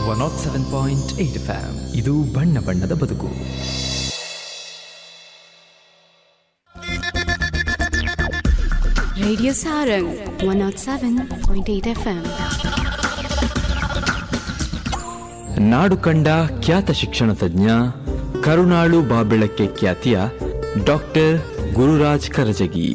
One naught seven point eight FM ಇದು ಬಣ್ಣ ಬಣ್ಣದ ಬದುಕು Radio Sarang 107.8 FM. ನಾಡು ಕಂಡ ಖ್ಯಾತ ಶಿಕ್ಷಣ ತಜ್ಞ ಕರುಣಾಳು ಬಾಬೆಳಕ್ಕೆ ಖ್ಯಾತಿಯ ಡಾಕ್ಟರ್ ಗುರುರಾಜ್ ಕರಜಗಿ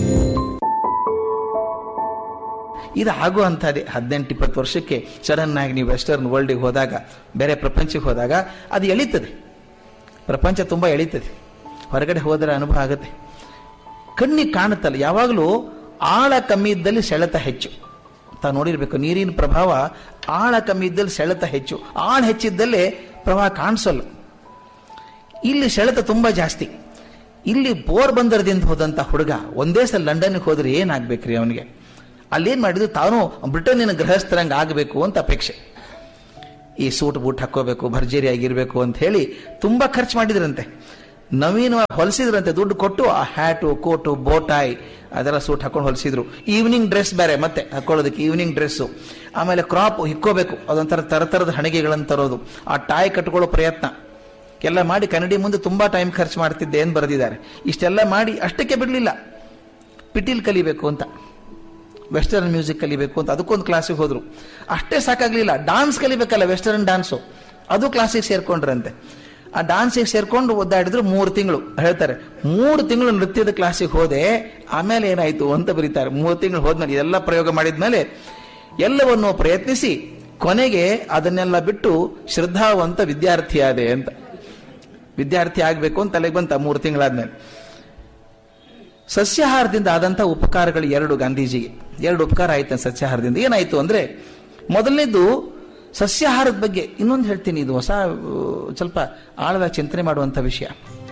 ಇದು ಆಗುವಂಥದ್ದೇ ಹದಿನೆಂಟು ಇಪ್ಪತ್ತು ವರ್ಷಕ್ಕೆ ಸಡನ್ ಆಗಿ ನೀವು ವೆಸ್ಟರ್ನ್ ವರ್ಲ್ಡಿಗೆ ಹೋದಾಗ ಬೇರೆ ಪ್ರಪಂಚಕ್ಕೆ ಹೋದಾಗ ಅದು ಎಳೀತದೆ ಪ್ರಪಂಚ ತುಂಬ ಎಳೀತದೆ ಹೊರಗಡೆ ಹೋದರೆ ಅನುಭವ ಆಗುತ್ತೆ ಕಣ್ಣಿಗೆ ಕಾಣುತ್ತಲ್ಲ ಯಾವಾಗಲೂ ಆಳ ಕಮ್ಮಿ ಇದ್ದಲ್ಲಿ ಸೆಳೆತ ಹೆಚ್ಚು ತಾವು ನೋಡಿರ್ಬೇಕು ನೀರಿನ ಪ್ರಭಾವ ಆಳ ಕಮ್ಮಿ ಇದ್ದಲ್ಲಿ ಸೆಳೆತ ಹೆಚ್ಚು ಆಳ ಹೆಚ್ಚಿದ್ದಲ್ಲೇ ಪ್ರವಾಹ ಕಾಣಿಸೋಲ್ಲ ಇಲ್ಲಿ ಸೆಳೆತ ತುಂಬ ಜಾಸ್ತಿ ಇಲ್ಲಿ ಬೋರ್ ಬಂದರದಿಂದ ಹೋದಂಥ ಹುಡುಗ ಒಂದೇ ಸಲ ಲಂಡನ್ಗೆ ಹೋದ್ರೆ ಏನಾಗ್ಬೇಕ್ರಿ ಅವನಿಗೆ ಅಲ್ಲೇನು ಮಾಡಿದ್ರು ತಾನು ಬ್ರಿಟನ್ನಿನ ಗೃಹಸ್ಥರಂಗೆ ಆಗಬೇಕು ಅಂತ ಅಪೇಕ್ಷೆ ಈ ಸೂಟ್ ಬೂಟ್ ಹಾಕೋಬೇಕು ಭರ್ಜರಿ ಆಗಿರ್ಬೇಕು ಅಂತ ಹೇಳಿ ತುಂಬಾ ಖರ್ಚು ಮಾಡಿದ್ರಂತೆ ನವೀನವಾಗಿ ಹೊಲಿಸಿದ್ರಂತೆ ದುಡ್ಡು ಕೊಟ್ಟು ಆ ಹ್ಯಾಟು ಕೋಟು ಬೋಟಾಯ್ ಅದೆಲ್ಲ ಸೂಟ್ ಹಾಕೊಂಡು ಹೊಲಿಸಿದ್ರು ಈವ್ನಿಂಗ್ ಡ್ರೆಸ್ ಬೇರೆ ಮತ್ತೆ ಹಾಕೊಳ್ಳೋದಕ್ಕೆ ಈವ್ನಿಂಗ್ ಡ್ರೆಸ್ಸು ಆಮೇಲೆ ಕ್ರಾಪ್ ಹಿಕ್ಕೋಬೇಕು ಅದೊಂಥರ ತರತರದ ಹಣಿಗೆಗಳನ್ನು ತರೋದು ಆ ಟಾಯ್ ಕಟ್ಕೊಳ್ಳೋ ಪ್ರಯತ್ನ ಎಲ್ಲ ಮಾಡಿ ಕನ್ನಡಿ ಮುಂದೆ ತುಂಬಾ ಟೈಮ್ ಖರ್ಚು ಮಾಡ್ತಿದ್ದೆ ಏನು ಬರೆದಿದ್ದಾರೆ ಇಷ್ಟೆಲ್ಲ ಮಾಡಿ ಅಷ್ಟಕ್ಕೆ ಬಿಡಲಿಲ್ಲ ಪಿಟೀಲ್ ಕಲಿಬೇಕು ಅಂತ ವೆಸ್ಟರ್ನ್ ಮ್ಯೂಸಿಕ್ ಕಲಿಬೇಕು ಅಂತ ಅದಕ್ಕೊಂದು ಕ್ಲಾಸಿಗೆ ಹೋದ್ರು ಅಷ್ಟೇ ಸಾಕಾಗ್ಲಿಲ್ಲ ಡಾನ್ಸ್ ಕಲಿಬೇಕಲ್ಲ ವೆಸ್ಟರ್ನ್ ಡಾನ್ಸು ಅದು ಕ್ಲಾಸಿಗೆ ಸೇರ್ಕೊಂಡ್ರಂತೆ ಆ ಡಾನ್ಸಿಗೆ ಸೇರ್ಕೊಂಡು ಒದ್ದಾಡಿದ್ರು ಮೂರು ತಿಂಗಳು ಹೇಳ್ತಾರೆ ಮೂರು ತಿಂಗಳು ನೃತ್ಯದ ಕ್ಲಾಸಿಗೆ ಹೋದೆ ಆಮೇಲೆ ಏನಾಯ್ತು ಅಂತ ಬರೀತಾರೆ ಮೂರು ತಿಂಗಳು ಹೋದ್ಮೇಲೆ ಇದೆಲ್ಲ ಪ್ರಯೋಗ ಮಾಡಿದ್ಮೇಲೆ ಎಲ್ಲವನ್ನು ಪ್ರಯತ್ನಿಸಿ ಕೊನೆಗೆ ಅದನ್ನೆಲ್ಲ ಬಿಟ್ಟು ಶ್ರದ್ಧಾವಂತ ವಿದ್ಯಾರ್ಥಿ ಆದೆ ಅಂತ ವಿದ್ಯಾರ್ಥಿ ಆಗಬೇಕು ಅಂತ ತಲೆಗೆ ಬಂತ ಮೂರು ತಿಂಗಳಾದ್ಮೇಲೆ ಸಸ್ಯಾಹಾರದಿಂದ ಆದಂಥ ಉಪಕಾರಗಳು ಎರಡು ಗಾಂಧೀಜಿಗೆ ಎರಡು ಉಪಕಾರ ಆಯ್ತು ಸಸ್ಯಾಹಾರದಿಂದ ಏನಾಯ್ತು ಅಂದ್ರೆ ಮೊದಲನೇದು ಸಸ್ಯಾಹಾರದ ಬಗ್ಗೆ ಇನ್ನೊಂದು ಹೇಳ್ತೀನಿ ಇದು ಹೊಸ ಆ, ಸ್ವಲ್ಪ ಆಳವಾಗಿ ಚಿಂತನೆ ಮಾಡುವಂಥ ವಿಷಯ